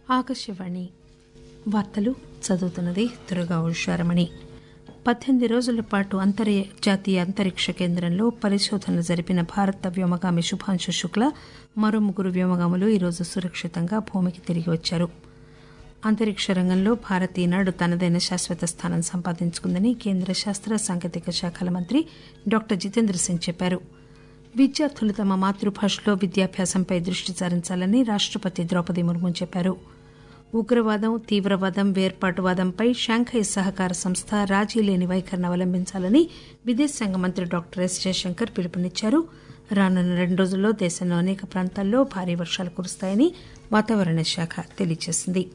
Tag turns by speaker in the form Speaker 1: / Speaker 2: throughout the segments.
Speaker 1: ఆకాశవాణి వార్తలు చదువుతున్నది దుర్గా ఉషారమణి పద్దెనిమిది రోజుల పాటు అంతర్జాతీయ అంతరిక్ష కేంద్రంలో పరిశోధనలు జరిపిన భారత వ్యోమగామి శుభాంశు శుక్లా మరో ముగ్గురు వ్యోమగాములు ఈరోజు సురక్షితంగా భూమికి తిరిగి వచ్చారు అంతరిక్ష రంగంలో భారత్ ఈనాడు తనదైన శాశ్వత స్థానం సంపాదించుకుందని కేంద్ర శాస్త్ర సాంకేతిక శాఖల మంత్రి డాక్టర్ జితేంద్ర సింగ్ చెప్పారు విద్యార్థులు తమ మాతృభాషలో విద్యాభ్యాసంపై దృష్టి సారించాలని రాష్టపతి ద్రౌపది ముర్ము చెప్పారు ఉగ్రవాదం తీవ్రవాదం వేర్పాటువాదంపై షాంఘై సహకార సంస్థ రాజీ లేని వైఖరిని అవలంబించాలని విదేశాంగ మంత్రి డాక్టర్ ఎస్ జయశంకర్ పిలుపునిచ్చారు రానున్న రెండు రోజుల్లో దేశంలో అనేక ప్రాంతాల్లో భారీ వర్షాలు కురుస్తాయని వాతావరణ శాఖ తెలియజేసింది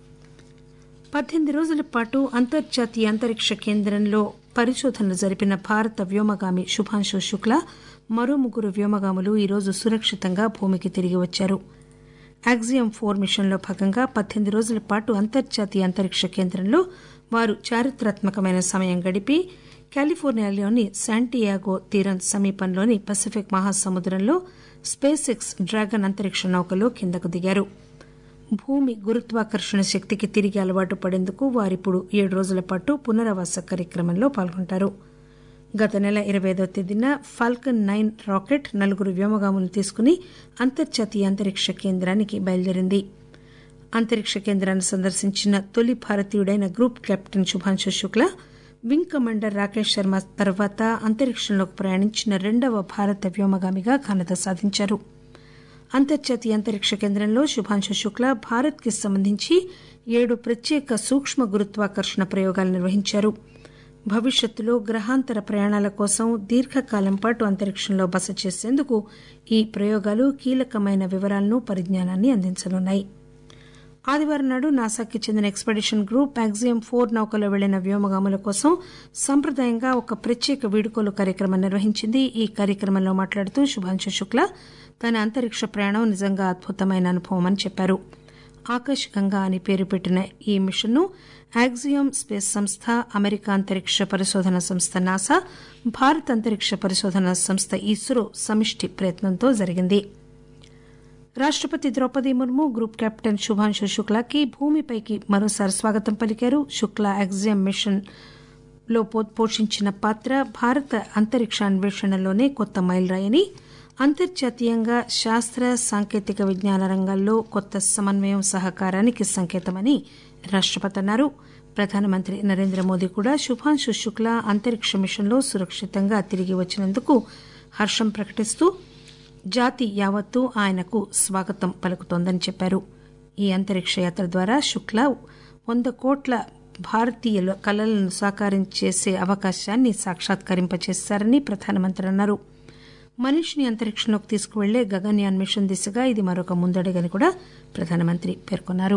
Speaker 1: పద్దెనిమిది రోజుల పాటు అంతర్జాతీయ అంతరిక్ష కేంద్రంలో పరిశోధనలు జరిపిన భారత వ్యోమగామి శుభాంశు శుక్లా మరో ముగ్గురు వ్యోమగాములు ఈరోజు సురక్షితంగా భూమికి తిరిగి వచ్చారు యాక్సియం ఫోర్ మిషన్లో భాగంగా పద్దెనిమిది రోజుల పాటు అంతర్జాతీయ అంతరిక్ష కేంద్రంలో వారు చారిత్రాత్మకమైన సమయం గడిపి కాలిఫోర్నియాలోని శాంటియాగో తీరం సమీపంలోని పసిఫిక్ మహాసముద్రంలో స్పేస్ ఎక్స్ డ్రాగన్ అంతరిక్ష నౌకలో కిందకు దిగారు భూమి గురుత్వాకర్షణ శక్తికి తిరిగి అలవాటు పడేందుకు వారిప్పుడు ఏడు రోజుల పాటు పునరావాస కార్యక్రమంలో పాల్గొంటారు గత నెల ఇరవై ఐదవ తేదీన ఫాల్కన్ నైన్ రాకెట్ నలుగురు వ్యోమగాములను తీసుకుని అంతర్జాతీయ అంతరిక్ష కేంద్రానికి బయలుదేరింది అంతరిక్ష కేంద్రాన్ని సందర్శించిన తొలి భారతీయుడైన group captain Shubhanshu Shukla wing commander Rakesh Sharma తర్వాత అంతరిక్షంలోకి ప్రయాణించిన రెండవ భారత వ్యోమగామిగా ఘనత సాధించారు అంతర్జాతీయ అంతరిక్ష కేంద్రంలో శుభాంశు శుక్లా భారత్ కి సంబంధించి ఏడు ప్రత్యేక సూక్ష్మ గురుత్వాకర్షణ ప్రయోగాలు నిర్వహించారు భవిష్యత్తులో గ్రహాంతర ప్రయాణాల కోసం దీర్ఘకాలం పాటు అంతరిక్షంలో బస చేసేందుకు ఈ ప్రయోగాలు కీలకమైన వివరాలను పరిజ్ఞానాన్ని అందించనున్నాయి ఆదివారం నాడు నాసాకి చెందిన ఎక్స్పెడిషన్ గ్రూప్ యాక్సియం ఫోర్ నౌకలో వెళ్లిన వ్యోమగాముల కోసం సంప్రదాయంగా ఒక ప్రత్యేక వీడుకోలు కార్యక్రమం నిర్వహించింది ఈ కార్యక్రమంలో మాట్లాడుతూ శుభాంశు శుక్లా తన అంతరిక్ష ప్రయాణం నిజంగా అద్భుతమైన అనుభవం అని చెప్పారు ఆకాశగంగా అని పేరు పెట్టిన ఈ మిషన్ను యాక్సియోమ్ స్పేస్ సంస్థ అమెరికా అంతరిక్ష పరిశోధన సంస్థ నాసా భారత అంతరిక్ష పరిశోధన సంస్థ ఇస్రో సమిష్టి ప్రయత్నంతో జరిగింది రాష్టపతి ద్రౌపది ముర్ము గ్రూప్ కెప్టెన్ శుభాంశు శుక్లాకి భూమిపైకి మరోసారి స్వాగతం పలికారు శుక్లా యాక్సియం మిషన్ లో పోషించిన పాత్ర భారత అంతరిక్ష అన్వేషణలోనే కొత్త మైలురాయని అంతర్జాతీయంగా శాస్త్ర సాంకేతిక విజ్ఞాన రంగాల్లో కొత్త సమన్వయం సహకారానికి సంకేతమని రాష్టపతి అన్నారు ప్రధానమంత్రి నరేంద్ర మోదీ కూడా శుభాంశు శుక్లా అంతరిక్ష మిషన్లో సురక్షితంగా తిరిగి వచ్చినందుకు హర్షం ప్రకటిస్తూ జాతి యావత్తు ఆయనకు స్వాగతం పలుకుతోందని చెప్పారు ఈ అంతరిక్ష యాత్ర ద్వారా శుక్లా వంద కోట్ల భారతీయుల కలలను సాకారం చేసే అవకాశాన్ని సాక్షాత్కరింపచేశారని ప్రధానమంత్రి అన్నారు మనిషిని అంతరిక్షంలోకి తీసుకువెళ్లే గగన్యాన్ మిషన్ దిశగా ఇది మరొక ముందడుగని కూడా ప్రధానమంత్రి పేర్కొన్నారు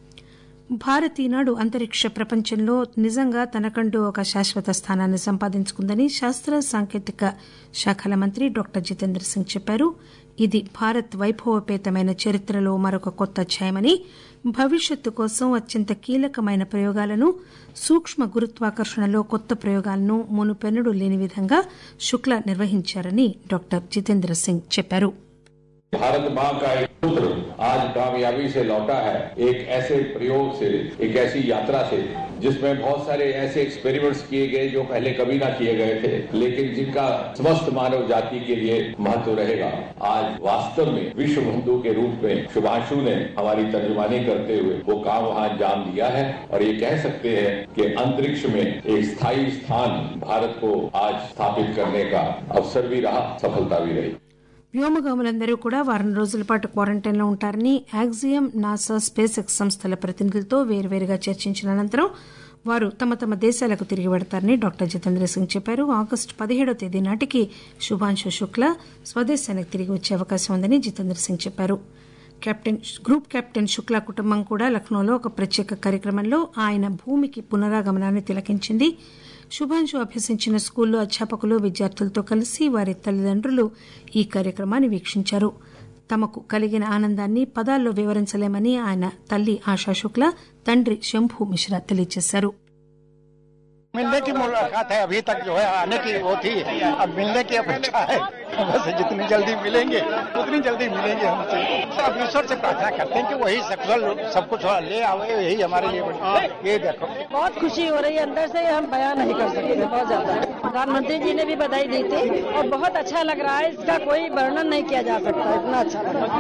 Speaker 1: భారత్ ఈనాడు అంతరిక్ష ప్రపంచంలో నిజంగా తనకంటూ ఒక శాశ్వత స్థానాన్ని సంపాదించుకుందని శాస్త్ర సాంకేతిక శాఖల మంత్రి డాక్టర్ జితేంద్ర సింగ్ చెప్పారు ఇది భారత్ వైభవపేతమైన చరిత్రలో మరొక కొత్త అధ్యాయమని భవిష్యత్తు కోసం అత్యంత కీలకమైన ప్రయోగాలను సూక్ష్మ గురుత్వాకర్షణలో కొత్త ప్రయోగాలను మునుపెన్నడూ లేని విధంగా శుక్లా నిర్వహించారని డాక్టర్ జితేంద్ర సింగ్ చెప్పారు
Speaker 2: भारत माँ का एक पुत्र आज कामयाबी से लौटा है एक ऐसे प्रयोग से एक ऐसी यात्रा से जिसमें बहुत सारे ऐसे एक्सपेरिमेंट्स किए गए जो पहले कभी ना किए गए थे लेकिन जिनका समस्त मानव जाति के लिए महत्व रहेगा आज वास्तव में विश्व बंधु के रूप में शुभांशु ने हमारी तर्जुमानी करते हुए वो काम वहाँ अंजाम दिया है और ये कह सकते हैं कि अंतरिक्ष में एक स्थायी स्थान भारत को आज स्थापित करने का अवसर भी रहा सफलता भी रही
Speaker 1: వ్యోమగాములందరూ కూడా వారం రోజుల పాటు క్వారంటైన్లో ఉంటారని యాక్సియం నాసా స్పేస్ ఎక్స్ సంస్థల ప్రతినిధులతో వేర్వేరుగా చర్చించిన అనంతరం వారు తమ తమ దేశాలకు తిరిగి వెడతారని డాక్టర్ జితేంద్ర సింగ్ చెప్పారు ఆగస్టు పదిహేడో తేదీ నాటికి శుభాంశు శుక్లా స్వదేశానికి తిరిగి వచ్చే అవకాశం ఉందని జితేంద్ర సింగ్ చెప్పారు కెప్టెన్ గ్రూప్ కెప్టెన్ శుక్లా కుటుంబం కూడా లక్నోలో ఒక ప్రత్యేక కార్యక్రమంలో ఆయన భూమికి పునరాగమనాన్ని తిలకించింది శుభాంశు అభ్యసించిన స్కూల్లో అధ్యాపకులు విద్యార్థులతో కలిసి వారి తల్లిదండ్రులు ఈ కార్యక్రమాన్ని వీక్షించారు తమకు కలిగిన ఆనందాన్ని పదాల్లో వివరించలేమని ఆయన తల్లి ఆశా శుక్లా తండ్రి శంభు మిశ్రా తెలియజేశారు
Speaker 3: मिलने की मुलाकात है अभी तक जो है आने की वो थी अब मिलने की अपेक्षा है बस जितनी जल्दी मिलेंगे उतनी जल्दी मिलेंगे हमसे सब ईश्वर से प्रार्थना करते हैं कि वही सफल सब कुछ ले आवे यही हमारे लिए बड़ी ये देखो
Speaker 4: बहुत खुशी हो रही है अंदर से हम बयान नहीं कर सकते बहुत ज्यादा प्रधानमंत्री जी ने भी बधाई दी थी और बहुत अच्छा लग रहा है इसका कोई वर्णन नहीं किया जा सकता इतना अच्छा लग रहा है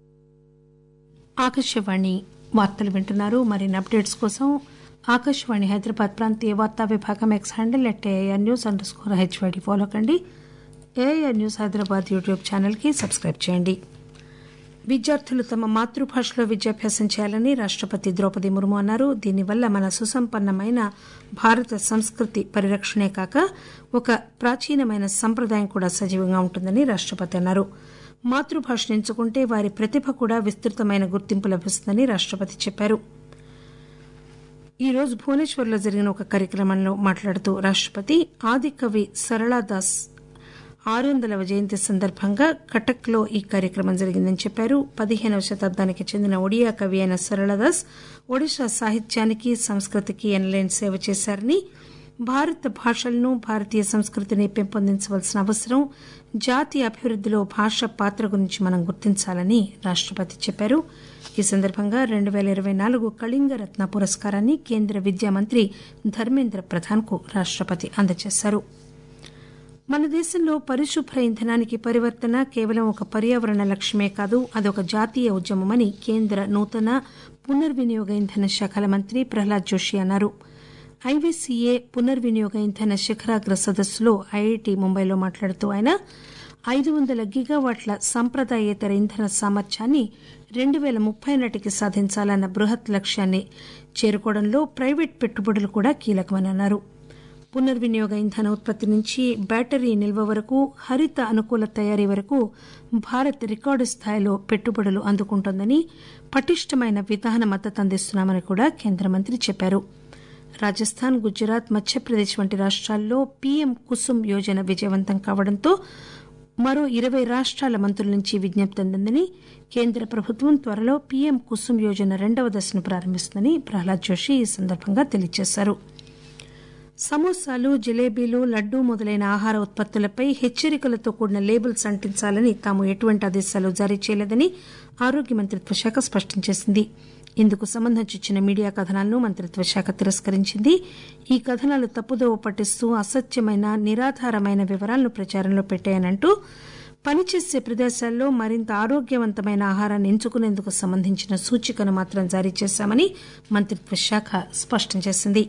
Speaker 1: ఆకాశవాణి వార్తలు వింటున్నారు మరిన్ని అప్డేట్స్ కోసం ఆకాశవాణి హైదరాబాద్ ప్రాంతీయ వార్తా విభాగం X handle at AIR news underscore HYD follow కండి ఏఐఆర్ న్యూస్ హైదరాబాద్ యూట్యూబ్ ఛానల్కి సబ్స్క్రైబ్ చేయండి విద్యార్థులు తమ మాతృభాషలో విద్యాభ్యాసం చేయాలని రాష్టపతి ద్రౌపది ముర్ము అన్నారు దీనివల్ల మన సుసంపన్నమైన భారత సంస్కృతి పరిరక్షణే కాక ఒక ప్రాచీనమైన సంప్రదాయం కూడా సజీవంగా ఉంటుందని రాష్టపతి అన్నారు మాతృభాషను ఎంచుకుంటే వారి ప్రతిభ కూడా విస్తృతమైన గుర్తింపు లభిస్తుందని రాష్టపతి చెప్పారు ఈ రోజు భువనేశ్వర్లో జరిగిన ఒక కార్యక్రమంలో మాట్లాడుతూ రాష్టపతి ఆదికవి సరళాదాస్ ఆరు వందలవ జయంతి సందర్భంగా కటక్లో ఈ కార్యక్రమం జరిగిందని చెప్పారు పదిహేనవ శతాబ్దానికి చెందిన ఒడియా కవి అయిన సరళదాస్ ఒడిశా సాహిత్యానికి సంస్కృతికి ఎనలేని సేవ చేశారని భారత భాషలను భారతీయ సంస్కృతిని పెంపొందించవలసిన అవసరం జాతీయ అభివృద్దిలో భాష పాత్ర గురించి మనం గుర్తించాలని రాష్టపతి చెప్పారు ఈ సందర్భంగా రెండు పేల ఇరవై నాలుగు కళింగ రత్న పురస్కారాన్ని కేంద్ర విద్యా మంత్రి ధర్మేంద్ర ప్రధాన్ కు రాష్టపతి అందజేశారు మన దేశంలో పరిశుభ్ర ఇంధనానికి పరివర్తన కేవలం ఒక పర్యావరణ లక్ష్యమే కాదు అదొక జాతీయ ఉద్యమమని కేంద్ర నూతన పునర్వినియోగ ఇంధన శాఖల మంత్రి ప్రహ్లాద్ జోషి అన్నారు ఐవీసీఏ పునర్వినియోగ ఇంధన శిఖరాగ్ర సదస్సులో ఐఐటి ముంబైలో మాట్లాడుతూ ఆయన ఐదు వందల గిగావాట్ల సంప్రదాయేతర ఇంధన సామర్థ్యాన్ని రెండు పేల ముప్పై నాటికి సాధించాలన్న బృహత్ లక్ష్యాన్ని చేరుకోవడంలో ప్రైవేట్ పెట్టుబడులు కూడా కీలకమని అన్నారు పునర్వినియోగ ఇంధన ఉత్పత్తి నుంచి బ్యాటరీ నిల్వ వరకు హరిత అనుకూల తయారీ వరకు భారత్ రికార్డు స్థాయిలో పెట్టుబడులు అందుకుంటోందని పటిష్టమైన విధాన మద్దతు అందిస్తున్నామని కూడా కేంద్ర మంత్రి చెప్పారు రాజస్థాన్ గుజరాత్ మధ్యప్రదేశ్ వంటి రాష్ట్రాల్లో పీఎం కుసుమ్ యోజన విజయవంతం కావడంతో మరో ఇరవై రాష్ట్రాల మంత్రుల నుంచి విజ్ఞప్తి అందిందని కేంద్ర ప్రభుత్వం త్వరలో పీఎం కుసుమ్ యోజన రెండవ దశను ప్రారంభిస్తుందని ప్రహ్లాద్ జోషి ఈ సందర్భంగా తెలియజేశారు సమోసాలు జిలేబీలు లడ్డూ మొదలైన ఆహార ఉత్పత్తులపై హెచ్చరికలతో కూడిన లేబుల్స్ అంటించాలని తాము ఎటువంటి ఆదేశాలు జారీ చేయలేదని ఆరోగ్య మంత్రిత్వ శాఖ స్పష్టం చేసింది ఇందుకు సంబంధించి ఇచ్చిన మీడియా కథనాలను మంత్రిత్వ శాఖ తిరస్కరించింది ఈ కథనాలు తప్పుదోవ పట్టిస్తూ అసత్యమైన నిరాధారమైన వివరాలను ప్రచారంలో పెట్టాయనంటూ పనిచేసే ప్రదేశాల్లో మరింత ఆరోగ్యవంతమైన ఆహారాన్ని ఎంచుకునేందుకు సంబంధించిన సూచికను మాత్రం జారీ చేశామని మంత్రిత్వ శాఖ స్పష్టం చేసింది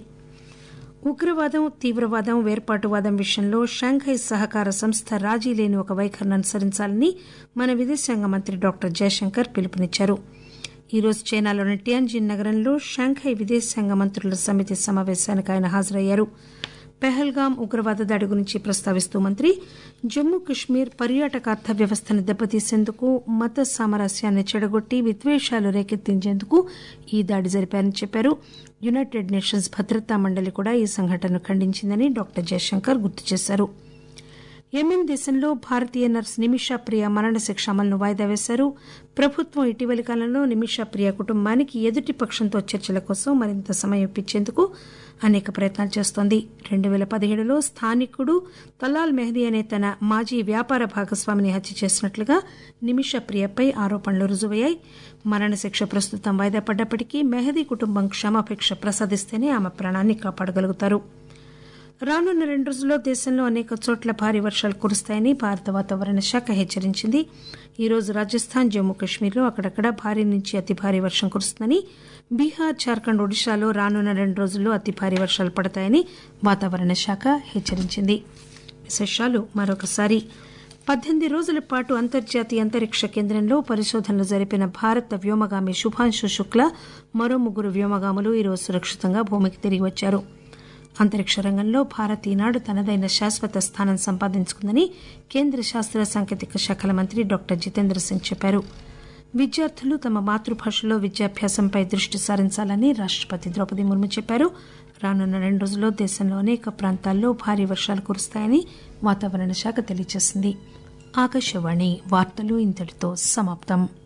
Speaker 1: ఉగ్రవాదం తీవ్రవాదం వేర్పాటువాదం విషయంలో షాంఘై సహకార సంస్థ రాజీ లేని ఒక వైఖరిని అనుసరించాలని మన విదేశాంగ మంత్రి డాక్టర్ జయశంకర్ పిలుపునిచ్చారు ఈ రోజు చైనాలోని టియాన్జిన్ నగరంలో షాంఘై విదేశాంగ మంత్రుల సమితి సమావేశానికి ఆయన హాజరయ్యారు పెహల్గాం ఉగ్రవాద దాడి గురించి ప్రస్తావిస్తూ మంత్రి జమ్మూ కశ్మీర్ పర్యాటక అర్థ వ్యవస్థను దెబ్బతీసేందుకు మత సామరస్యాన్ని చెడగొట్టి విద్వేషాలు రేకెత్తించేందుకు ఈ దాడి జరిపారని చెప్పారు యునైటెడ్ నేషన్స్ భద్రతా మండలి కూడా ఈ సంఘటనను ఖండించిందని డాక్టర్ జయశంకర్ గుర్తు చేశారు యెమెన్ దేశంలో భారతీయ నర్స్ నిమిషా ప్రియ మరణశిక్ష అమలును వాయిదా వేశారు ప్రభుత్వం ఇటీవలి కాలంలో నిమిషా ప్రియ కుటుంబానికి ఎదుటి పక్షంతో చర్చల కోసం మరింత సమయం ఇప్పించేందుకు అనేక ప్రయత్నాలు చేస్తోంది రెండు పేల పదిహేడులో స్థానికుడు తలాల్ మెహదీ అనే తన మాజీ వ్యాపార భాగస్వామిని హత్య చేసినట్లుగా నిమిషా ప్రియపై ఆరోపణలు రుజువయ్యాయి మరణశిక్ష ప్రస్తుతం వాయిదా పడ్డప్పటికీ మెహదీ కుటుంబం క్షమాభిక్ష ప్రసాదిస్తేనే ఆమె ప్రాణాన్ని కాపాడగలుగుతారు రానున్న రెండు రోజుల్లో దేశంలో అనేక చోట్ల భారీ వర్షాలు కురుస్తాయని భారత వాతావరణ శాఖ హెచ్చరించింది ఈ రోజు రాజస్థాన్ జమ్మూ కశ్మీర్లో అక్కడక్కడ భారీ నుంచి అతి భారీ వర్షం కురుస్తుందని బీహార్ జార్ఖండ్ ఒడిశాలో రానున్న రెండు రోజుల్లో అతి భారీ వర్షాలు పడతాయని వాతావరణ శాఖ హెచ్చరించింది విశేషాలు మరొకసారి పద్దెనిమిది రోజుల పాటు అంతర్జాతీయ అంతరిక్ష కేంద్రంలో పరిశోధనలు జరిపిన భారత వ్యోమగామి శుభాంశు శుక్ల మరో ముగ్గురు వ్యోమగాములు ఈరోజు సురక్షితంగా భూమికి తిరిగి వచ్చారు అంతరిక్ష రంగంలో భారత్ ఈనాడు తనదైన శాశ్వత స్థానం సంపాదించుకుందని కేంద్ర శాస్త్ర సాంకేతిక శాఖల మంత్రి డాక్టర్ జితేంద్ర సింగ్ చెప్పారు విద్యార్థులు తమ మాతృభాషలో విద్యాభ్యాసంపై దృష్టి సారించాలని రాష్టపతి ద్రౌపది ముర్ము చెప్పారు రానున్న రెండు రోజుల్లో దేశంలో అనేక ప్రాంతాల్లో భారీ వర్షాలు కురుస్తాయని వాతావరణ శాఖ తెలియజేసింది ఆకాశవాణి వార్తలు ఇంతటితో సమాప్తం